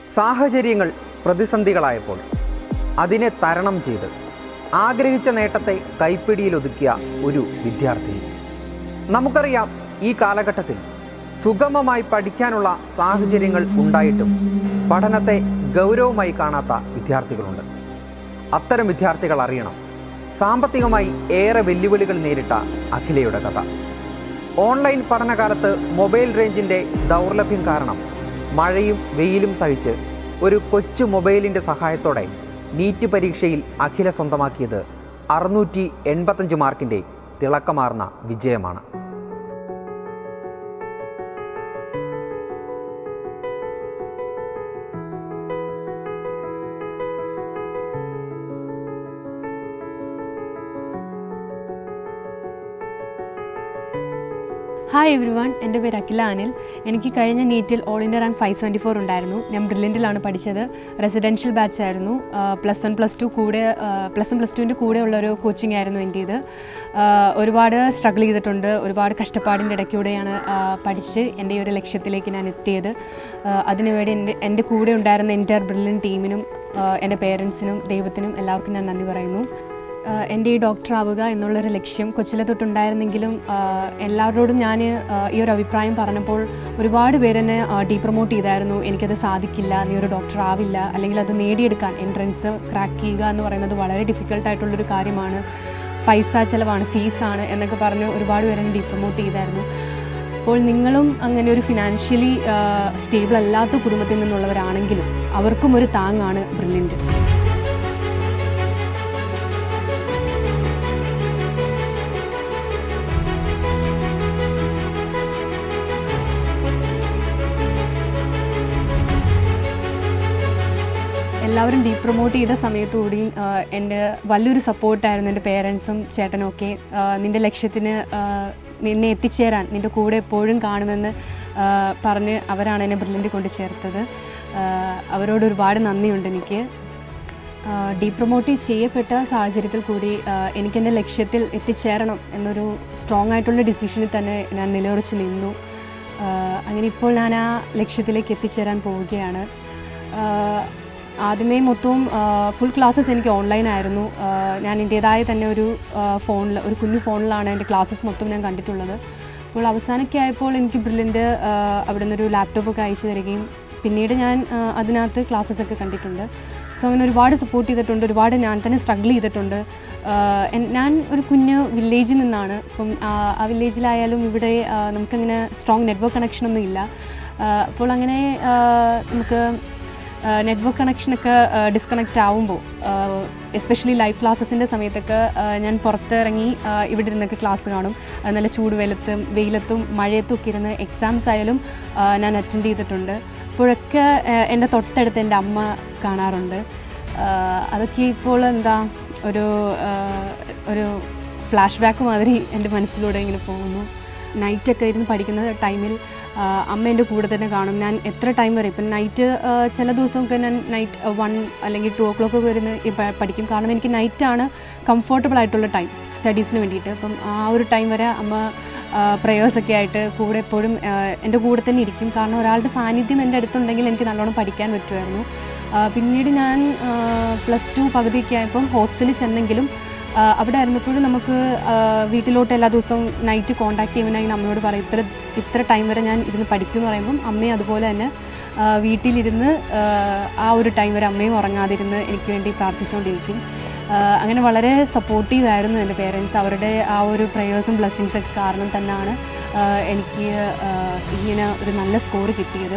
സാഹചര്യങ്ങൾ പ്രതിസന്ധികളായപ്പോൾ അതിനെ തരണം ചെയ്ത് ആഗ്രഹിച്ച നേട്ടത്തെ കൈപ്പിടിയിലൊതുക്കിയ ഒരു വിദ്യാർത്ഥിനി നമുക്കറിയാം ഈ കാലഘട്ടത്തിൽ സുഗമമായി പഠിക്കാനുള്ള സാഹചര്യങ്ങൾ ഉണ്ടായിട്ടും പഠനത്തെ ഗൗരവമായി കാണാത്ത വിദ്യാർത്ഥികളുണ്ട് അത്തരം വിദ്യാർത്ഥികൾ അറിയണം സാമ്പത്തികമായി ഏറെ വെല്ലുവിളികൾ നേരിട്ട അഖിലയുടെ കഥ ഓൺലൈൻ പഠനകാലത്ത് മൊബൈൽ റേഞ്ചിൻ്റെ ദൗർലഭ്യം കാരണം മഴയും വെയിലും സഹിച്ച് ഒരു കൊച്ചു മൊബൈലിൻ്റെ സഹായത്തോടെ നീറ്റ് പരീക്ഷയിൽ അഖില സ്വന്തമാക്കിയത് അറുന്നൂറ്റി എൺപത്തഞ്ച് മാർക്കിൻ്റെ തിളക്കമാർന്ന വിജയമാണ് ഹായ് എവ്രി വൺ എൻ്റെ പേര് അഖില അനിൽ എനിക്ക് കഴിഞ്ഞ നീറ്റിൽ all India rank five seventy four ഉണ്ടായിരുന്നു ഞാൻ ബ്രില്യൻറ്റിലാണ് പഠിച്ചത് റെസിഡൻഷ്യൽ ബാച്ച് ആയിരുന്നു പ്ലസ് വൺ പ്ലസ് ടു കൂടെ പ്ലസ് വൺ പ്ലസ് ടുവിൻ്റെ കൂടെ ഉള്ളൊരു കോച്ചിങ് ആയിരുന്നു എൻ്റേത് ആഹ് ഒരുപാട് സ്ട്രഗിൾ ചെയ്തിട്ടുണ്ട് ഒരുപാട് കഷ്ടപ്പാടിൻ്റെ ഇടയ്ക്കൂടെയാണ് ആഹ് പഠിച്ച് എൻ്റെ ഈ ഒരു ലക്ഷ്യത്തിലേക്ക് ഞാൻ എത്തിയത് ആഹ് അതിനുവേണ്ടി എൻ്റെ എൻ്റെ കൂടെ ഉണ്ടായിരുന്ന എൻ്റെ ബ്രില്യൻ ടീമിനും ആഹ് എൻ്റെ പേരൻസിനും ദൈവത്തിനും എല്ലാവർക്കും ഞാൻ നന്ദി പറയുന്നു ആഹ് എൻ്റെ ഈ ഡോക്ടർ ആവുക എന്നുള്ളൊരു ലക്ഷ്യം കൊച്ചിലെ തൊട്ടുണ്ടായിരുന്നെങ്കിലും ആഹ് എല്ലാവരോടും ഞാൻ ആഹ് ഈ ഒരു അഭിപ്രായം പറഞ്ഞപ്പോൾ ഒരുപാട് പേരെന്നെ ഡീ പ്രൊമോട്ട് ചെയ്തായിരുന്നു എനിക്കത് സാധിക്കില്ല നീ ഒരു ഡോക്ടർ ആവില്ല അല്ലെങ്കിൽ അത് നേടിയെടുക്കാൻ എൻട്രൻസ് ക്രാക്ക് ചെയ്യുക എന്ന് പറയുന്നത് വളരെ ഡിഫിക്കൽട്ടായിട്ടുള്ളൊരു കാര്യമാണ് പൈസ ചിലവാണ് ഫീസാണ് എന്നൊക്കെ പറഞ്ഞ് ഒരുപാട് പേരെന്നെ ഡീ പ്രൊമോട്ട് ചെയ്തായിരുന്നു അപ്പോൾ നിങ്ങളും അങ്ങനെ ഒരു ഫിനാൻഷ്യലി സ്റ്റേബിൾ അല്ലാത്ത കുടുംബത്തിൽ നിന്നുള്ളവരാണെങ്കിലും അവർക്കും ഒരു താങ്ങാണ് ബ്രില്യൻറ്റ് എല്ലാവരും ഡീ പ്രൊമോട്ട് ചെയ്ത സമയത്തു കൂടിയും ആഹ് എൻ്റെ വലിയൊരു സപ്പോർട്ടായിരുന്നു എൻ്റെ പേരൻസും ചേട്ടനും ഒക്കെ ആഹ് നിൻ്റെ ലക്ഷ്യത്തിന് ആഹ് നിന്നെ എത്തിച്ചേരാൻ നിൻ്റെ കൂടെ എപ്പോഴും കാണുമെന്ന് ആഹ് പറഞ്ഞ് അവരാണ് എന്നെ ബ്രില്യൻ്റ് കൊണ്ട് ചേർത്തത് ആഹ് അവരോട് ഒരുപാട് നന്ദിയുണ്ട് എനിക്ക് ഡീ പ്രൊമോട്ട് ചെയ്യപ്പെട്ട സാഹചര്യത്തിൽ കൂടി ആഹ് എനിക്കെൻ്റെ ലക്ഷ്യത്തിൽ എത്തിച്ചേരണം എന്നൊരു സ്ട്രോങ് ആയിട്ടുള്ള ഡിസിഷനിൽ തന്നെ ഞാൻ നിലയുറച്ച് നിന്നു ആഹ് അങ്ങനെ ഇപ്പോൾ ഞാൻ ആ ലക്ഷ്യത്തിലേക്ക് എത്തിച്ചേരാൻ പോവുകയാണ് ആഹ് ആദ്യമേ മൊത്തവും ഫുൾ ക്ലാസ്സസ് എനിക്ക് ഓൺലൈൻ ആയിരുന്നു ആഹ് ഞാൻ എൻ്റേതായ തന്നെ ഒരു ഫോണിൽ ഒരു കുഞ്ഞു ഫോണിലാണ് എൻ്റെ ക്ലാസ്സസ് മൊത്തം ഞാൻ കണ്ടിട്ടുള്ളത് അപ്പോൾ അവസാനമൊക്കെ ആയപ്പോൾ എനിക്ക് ബ്രില്ലിൻ്റെ അവിടെ നിന്നൊരു ലാപ്ടോപ്പൊക്കെ അയച്ചു തരികയും പിന്നീട് ഞാൻ ആഹ് അതിനകത്ത് ക്ലാസ്സസ് ഒക്കെ കണ്ടിട്ടുണ്ട് സോ അങ്ങനെ ഒരുപാട് സപ്പോർട്ട് ചെയ്തിട്ടുണ്ട് ഒരുപാട് ഞാൻ തന്നെ സ്ട്രഗിൾ ചെയ്തിട്ടുണ്ട് ആഹ് എൻ- ഞാൻ ഒരു കുഞ്ഞ് വില്ലേജിൽ നിന്നാണ് അപ്പം ആഹ് ആ വില്ലേജിലായാലും ഇവിടെ ആഹ് നമുക്കങ്ങനെ സ്ട്രോങ് നെറ്റ്വർക്ക് കണക്ഷനൊന്നും ഇല്ല ആഹ് അപ്പോൾ അങ്ങനെ ആഹ് നമുക്ക് നെറ്റ്വർക്ക് കണക്ഷനൊക്കെ ഡിസ്കണക്റ്റ് ആവുമ്പോൾ എസ്പെഷ്യലി ലൈവ് ക്ലാസ്സസിൻ്റെ സമയത്തൊക്കെ ആ, ഞാൻ പുറത്തിറങ്ങി ആ, ഇവിടെ ഇരുന്നൊക്കെ ക്ലാസ് കാണും ആ, നല്ല ചൂട് വെയിലത്തും വെയിലത്തും മഴയത്തും ഒക്കെ ഇരുന്ന് എക്സാംസ് ആയാലും ആ, ഞാൻ അറ്റൻഡ് ചെയ്തിട്ടുണ്ട് അപ്പോഴൊക്കെ ആ, എൻ്റെ തൊട്ടടുത്ത് എൻ്റെ അമ്മ കാണാറുണ്ട് ആ, അതൊക്കെ ഇപ്പോൾ എന്താ ഒരു ആ, ഒരു ഫ്ലാഷ് ബാക്ക് മാതിരി എൻ്റെ മനസ്സിലൂടെ ഇങ്ങനെ പോകുന്നു നൈറ്റൊക്കെ ഇരുന്ന് പഠിക്കുന്ന ടൈമിൽ ആഹ് അമ്മ എൻ്റെ കൂടെ തന്നെ കാണും ഞാൻ എത്ര ടൈം വരെ ഇപ്പം നൈറ്റ് ചില ദിവസമൊക്കെ ഞാൻ നൈറ്റ് വൺ അല്ലെങ്കിൽ ടു ഓ ക്ലോക്ക് ഒക്കെ വരുന്ന ഇപ്പം പഠിക്കും കാരണം എനിക്ക് നൈറ്റാണ് കംഫർട്ടബിൾ ആയിട്ടുള്ള ടൈം സ്റ്റഡീസിന് വേണ്ടിയിട്ട് അപ്പം ആ ഒരു ടൈം വരെ അമ്മ പ്രേയേഴ്സൊക്കെ ആയിട്ട് കൂടെ എപ്പോഴും ആഹ് എൻ്റെ കൂടെ തന്നെ ഇരിക്കും കാരണം ഒരാളുടെ സാന്നിധ്യം എൻ്റെ അടുത്തുണ്ടെങ്കിൽ എനിക്ക് നല്ലോണം പഠിക്കാൻ പറ്റുമായിരുന്നു ആഹ് പിന്നീട് ഞാൻ പ്ലസ് ടു പകുതിയൊക്കെ ആയപ്പം ഹോസ്റ്റലിൽ ചെന്നെങ്കിലും ആഹ് അവിടെ ആയിരുന്നപ്പോഴും നമുക്ക് ആഹ് വീട്ടിലോട്ട് എല്ലാ ദിവസവും നൈറ്റ് കോൺടാക്ട് ചെയ്യുമ്പോൾ ഞാൻ അമ്മയോട് പറയും ഇത്ര ഇത്ര ടൈം വരെ ഞാൻ ഇരുന്ന് പഠിക്കും എന്ന് പറയുമ്പം അമ്മയും അതുപോലെ തന്നെ ആഹ് വീട്ടിലിരുന്ന് ആഹ് ആ ഒരു ടൈം വരെ അമ്മയും ഉറങ്ങാതിരുന്ന് എനിക്ക് വേണ്ടി പ്രാർത്ഥിച്ചുകൊണ്ടിരിക്കും ആഹ് അങ്ങനെ വളരെ സപ്പോർട്ടീവ് ആയിരുന്നു എൻ്റെ പേരൻസ് അവരുടെ ആ ഒരു പ്രേയേഴ്സും ബ്ലെസ്സിങ്സ് ഒക്കെ കാരണം തന്നെയാണ് ആഹ് എനിക്ക് ആഹ് ഇങ്ങനെ ഒരു നല്ല സ്കോർ കിട്ടിയത്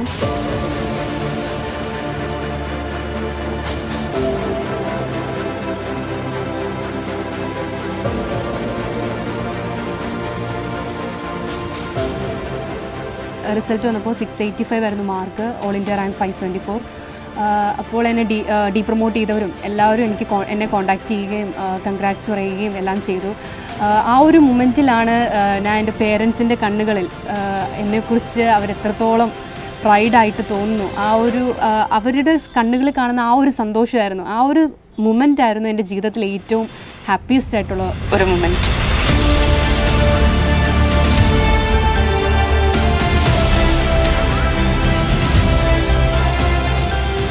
റിസൾട്ട് വന്നപ്പോൾ സിക്സ് എയ്റ്റി ഫൈവ് ആയിരുന്നു mark all India rank five seventy four അപ്പോൾ എന്നെ ഡി ഡി പ്രൊമോട്ട് ചെയ്തവരും എല്ലാവരും എനിക്ക് കോ- എന്നെ കോൺടാക്റ്റ് ചെയ്യുകയും കൺഗ്രാറ്റ്സ് പറയുകയും എല്ലാം ചെയ്തു ആ, ആ ഒരു മൊമെൻറ്റിലാണ് ഞാൻ എൻ്റെ പേരൻസിൻ്റെ കണ്ണുകളിൽ ആ, എന്നെക്കുറിച്ച് അവരെത്രത്തോളം പ്രൈഡായിട്ട് തോന്നുന്നു ആ ഒരു ആ, അവരുടെ കണ്ണുകളിൽ കാണുന്ന ആ ഒരു സന്തോഷമായിരുന്നു ആ ഒരു മൊമെൻ്റ് ആയിരുന്നു എൻ്റെ ജീവിതത്തിലെ ഏറ്റവും ഹാപ്പിയസ്റ്റ് ആയിട്ടുള്ള ഒരു മൊമെൻറ്റ്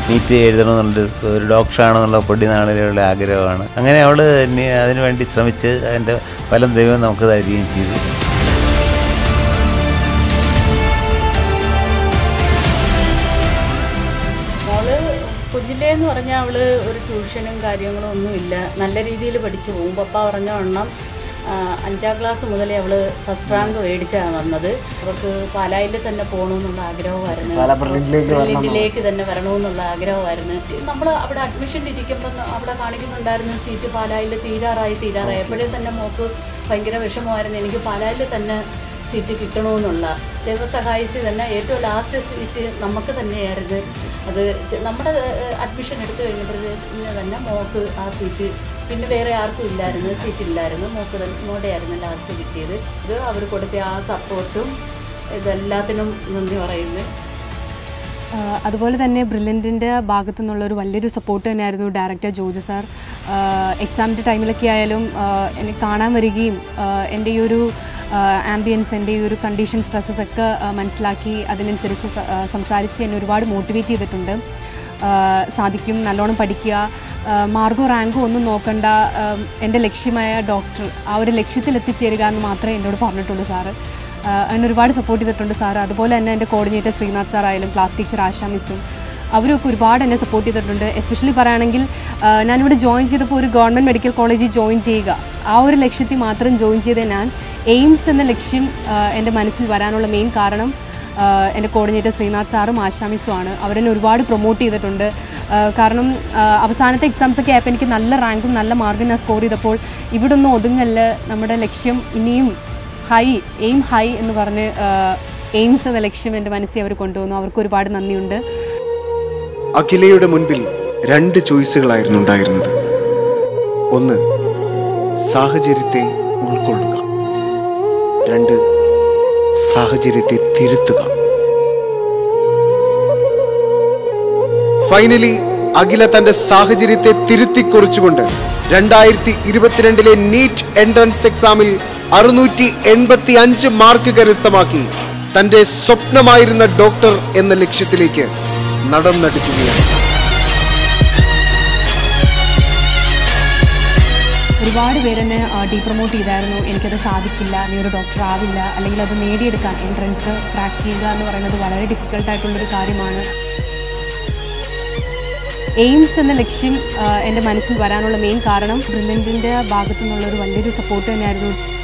നീറ്റ് എഴുതണമെന്നുള്ള ഒരു ഡോക്ടറാണെന്നുള്ള പൊടി നാളിലുള്ള ആഗ്രഹമാണ് അങ്ങനെ അവൾ അതിനുവേണ്ടി ശ്രമിച്ച് അതിൻ്റെ ഫലം ദൈവം നമുക്ക് തരികയും ചെയ്തു മോള് കുഞ്ഞിലേന്ന് പറഞ്ഞാൽ അവള് ഒരു ട്യൂഷനും കാര്യങ്ങളും ഒന്നുമില്ല നല്ല രീതിയിൽ പഠിച്ചു പോകും പപ്പ പറഞ്ഞ വണ്ണം ആ, അഞ്ചാം ക്ലാസ് മുതലേ അവള് ഫസ്റ്റ് റാങ്ക് മേടിച്ചാണ് വന്നത് അവർക്ക് പാലായിൽ തന്നെ പോകണമെന്നുള്ള ആഗ്രഹമായിരുന്നു ബ്രില്യൻറ്റിലേക്ക് തന്നെ വരണമെന്നുള്ള ആഗ്രഹമായിരുന്നു നമ്മൾ അവിടെ അഡ്മിഷൻ ഇരിക്കുമ്പോൾ അവിടെ കാണിക്കുന്നുണ്ടായിരുന്നു സീറ്റ് പാലായിൽ തീരാറായി തീരാറായി എപ്പോഴും തന്നെ മോക്ക് ഭയങ്കര വിഷമമായിരുന്നു എനിക്ക് പാലായിൽ തന്നെ സീറ്റ് കിട്ടണമെന്നുള്ള ദൈവം സഹായിച്ച് തന്നെ ഏറ്റവും ലാസ്റ്റ് സീറ്റ് നമുക്ക് തന്നെയായിരുന്നു അത് ചെ- നമ്മുടെ അഡ്മിഷൻ എടുത്തു കഴിഞ്ഞപ്പോഴത്തേന് തന്നെ മോക്ക് ആ സീറ്റ് പിന്നെ വേറെ ആർക്കും ഇല്ലായിരുന്നു സീറ്റ് ഇല്ലായിരുന്നു മോക്ക് തന്നെ മോടെയായിരുന്നു ലാസ്റ്റ് കിട്ടിയത് ഇത് അവർ കൊടുത്ത ആ സപ്പോർട്ടും ഇതെല്ലാത്തിനും നന്ദി പറയുന്നു ആഹ് അതുപോലെ തന്നെ ബ്രില്യൻറ്റിൻ്റെ ഭാഗത്തു നിന്നുള്ള ഒരു വലിയൊരു സപ്പോർട്ട് തന്നെയായിരുന്നു ഡയറക്ടർ ജോർജ് സാർ എക്സാമിൻ്റെ ടൈമിലൊക്കെ ആയാലും ആഹ് എന്നെ കാണാൻ വരികയും ആഹ് എൻ്റെ ഈ ഒരു ആംബിയൻസ് എൻ്റെ ഈ ഒരു കണ്ടീഷൻ സ്ട്രെസ്സസ് ഒക്കെ ആഹ് മനസ്സിലാക്കി അതിനനുസരിച്ച് സ- ആഹ് സംസാരിച്ച് എന്നെ ഒരുപാട് മോട്ടിവേറ്റ് ചെയ്തിട്ടുണ്ട് ആഹ് സാധിക്കും നല്ലോണം പഠിക്കുക ആഹ് മാർഗോ റാങ്കോ ഒന്നും നോക്കണ്ട ആഹ് എൻ്റെ ലക്ഷ്യമായ ഡോക്ടർ ആ ഒരു ലക്ഷ്യത്തിൽ എത്തിച്ചേരുക എന്ന് മാത്രമേ എന്നോട് പറഞ്ഞിട്ടുള്ളൂ സാറ് ആഹ് എന്നെ ഒരുപാട് സപ്പോർട്ട് ചെയ്തിട്ടുണ്ട് സാർ അതുപോലെ തന്നെ എൻ്റെ കോർഡിനേറ്റർ ശ്രീനാഥ് സാർ ആയാലും ക്ലാസ് ടീച്ചർ ആശാ മിസ്സും അവരൊക്കെ ഒരുപാട് എന്നെ സപ്പോർട്ട് ചെയ്തിട്ടുണ്ട് എസ്പെഷ്യലി പറയുകയാണെങ്കിൽ ആഹ് ഞാനിവിടെ ജോയിൻ ചെയ്തപ്പോൾ ഒരു ഗവൺമെൻറ് മെഡിക്കൽ കോളേജിൽ ജോയിൻ ചെയ്യുക ആ ഒരു ലക്ഷ്യത്തിൽ മാത്രം ജോയിൻ ചെയ്ത ഞാൻ എയിംസ് എന്ന ലക്ഷ്യം ആഹ് എൻ്റെ മനസ്സിൽ വരാനുള്ള മെയിൻ കാരണം ആഹ് എൻ്റെ കോർഡിനേറ്റർ ശ്രീനാഥ് സാറും ആശാമിസും ആണ് അവരെന്നെ ഒരുപാട് പ്രൊമോട്ട് ചെയ്തിട്ടുണ്ട് ആഹ് കാരണം ആഹ് അവസാനത്തെ എക്സാംസ് ഒക്കെ ആയപ്പോൾ എനിക്ക് നല്ല റാങ്കും നല്ല മാർക്കും ഞാൻ സ്കോർ ചെയ്തപ്പോൾ ഇവിടെ ഒന്നും ഒതുങ്ങല്ല നമ്മുടെ ലക്ഷ്യം ഇനിയും ഹൈ എയിം ഹൈ എന്ന് പറഞ്ഞ് എയിംസ് എന്ന ലക്ഷ്യം എൻ്റെ മനസ്സിൽ അവർ കൊണ്ടുവന്നു അവർക്ക് ഒരുപാട് നന്ദിയുണ്ട് അഖിലയുടെ മുൻപിൽ രണ്ട് ചോയ്സുകളായിരുന്നു ഉണ്ടായിരുന്നത് ഒന്ന് സാഹചര്യത്തെ ഉൾക്കൊള്ളുക രണ്ട് സാഹചര്യത്തെ തിരുത്തുക ഫൈനലി അഖില തന്റെ സാഹചര്യത്തെ തിരുത്തിക്കുറിച്ചുകൊണ്ട് രണ്ടായിരത്തി ഇരുപത്തിരണ്ടിലെ നീറ്റ് എൻട്രൻസ് എക്സാമിൽ അറുന്നൂറ്റി എൺപത്തി അഞ്ച് മാർക്ക് കരസ്ഥമാക്കി തന്റെ സ്വപ്നമായിരുന്ന ഡോക്ടർ എന്ന ലക്ഷ്യത്തിലേക്ക് നടന്നെടുക്കുകയാണ് ഒരുപാട് പേരെന്നെ ഡീപ്രമോട്ട് ചെയ്തായിരുന്നു എനിക്കത് സാധിക്കില്ല നീ ഒരു ഡോക്ടർ ആവില്ല അല്ലെങ്കിൽ അത് നേടിയെടുക്കാൻ എൻട്രൻസ് ക്രാക്ക് ചെയ്യുക എന്ന് പറയുന്നത് വളരെ ഡിഫിക്കൽട്ടായിട്ടുള്ളൊരു കാര്യമാണ് എയിംസ് എന്ന ലക്ഷ്യം ആ, എൻ്റെ മനസ്സിൽ വരാനുള്ള മെയിൻ കാരണം ബ്രില്യൻറ്റിൻ്റെ ഭാഗത്തു നിന്നുള്ള ഒരു വലിയൊരു സപ്പോർട്ട് തന്നെയായിരുന്നു